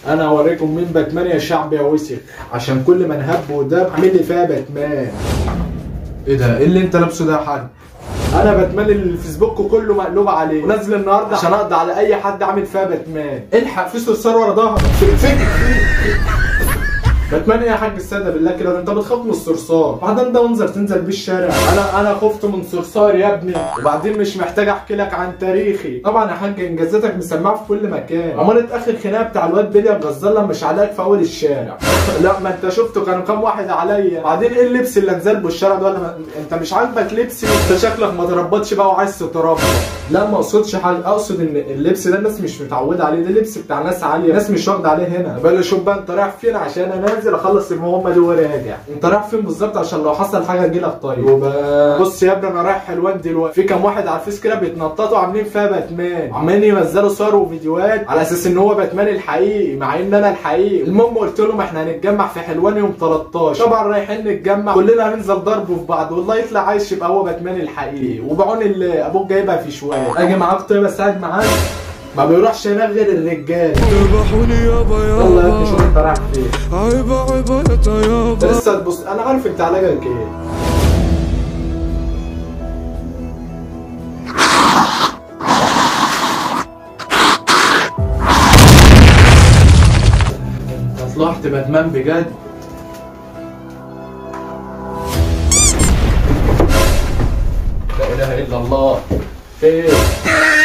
انا هوريكم مين باتمان يا شعب يا وسخ عشان كل ما نهب ودب اعمل لي فيها باتمان ايه ده ايه اللي انت لابسه ده يا حاج انا باتمان اللي الفيسبوك كله مقلوب عليه ونازل النهارده عشان اقضي على اي حد عامل فيها باتمان الحق في صرصار ورا ظهرك فين فين باتمان ايه يا حاج الساده بالله كده ده انت بتخاف من الصرصار بعدين ده منظر تنزل بيه الشارع انا انا خفت من صرصار يا ابني وبعدين مش محتاج احكي لك عن تاريخي طبعا يا حاج انجازاتك مسمعه في كل مكان عملت اخر خناقه بتاع الواد بيليا الغزال لما شعلقك في اول الشارع لا ما انت شفته كانوا كام واحد عليا بعدين ايه اللبس اللي نزل بالشارع ده ولا ما... انت مش عاجبك لبسي انت شكلك ما تربطش بقى وعايز تتربى لا ما اقصدش حاجه اقصد ان اللبس ده الناس مش متعوده عليه ده لبس بتاع ناس عاليه ناس مش واخده عليه هنا بقى شوف بقى انت رايح فين عشان انا نازل اخلص المهمه دي وراجع انت رايح فين بالظبط عشان لو حصل حاجه اجي لك طيب وبقى بص يا ابني انا رايح حلوان دلوقتي في كام واحد على الفيس كده بيتنططوا عاملين فيها باتمان عمالين ينزلوا صور وفيديوهات على اساس ان هو باتمان الحقيقي مع ان انا الحقيقي المهم قلت لهم احنا هنتجمع في حلوان يوم 13 طبعا رايحين نتجمع كلنا هننزل ضرب في بعض والله يطلع عايش يبقى هو باتمان الحقيقي وبعون اللي ابوك جايبها في شويه اجي معاك طيب اساعد معاك ما بيروحش هناك غير الرجال ذبحوني يابا يلا يا ابني شوف يابا انت رايح فين عيبة عيبة يا انت طيابة لسه تبص انا عارف انت علاجك ايه انت طلعت باتمان بجد لا اله الا الله ايه